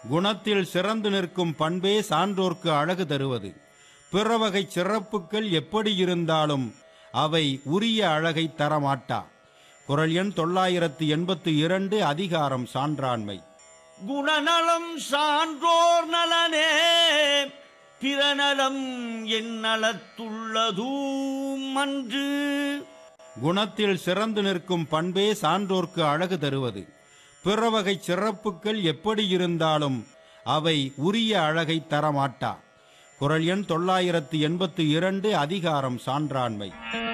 குணத்தில் சிறந்து நிற்கும் பண்பே சான்றோர்க்கு அழகு தருவது பிற வகை சிறப்புகள் எப்படி இருந்தாலும் அவை உரிய அழகை தரமாட்டா குரல் எண் தொள்ளாயிரத்து எண்பத்து இரண்டு அதிகாரம் சான்றாண்மை குணநலம் சான்றோர் நலனே பிறநலம் என் நலத்துள்ளதூம் அன்று குணத்தில் சிறந்து நிற்கும் பண்பே சான்றோர்க்கு அழகு தருவது பிற வகை சிறப்புகள் எப்படி இருந்தாலும் அவை உரிய அழகை தரமாட்டா குரல் எண் தொள்ளாயிரத்து எண்பத்து இரண்டு அதிகாரம் சான்றாண்மை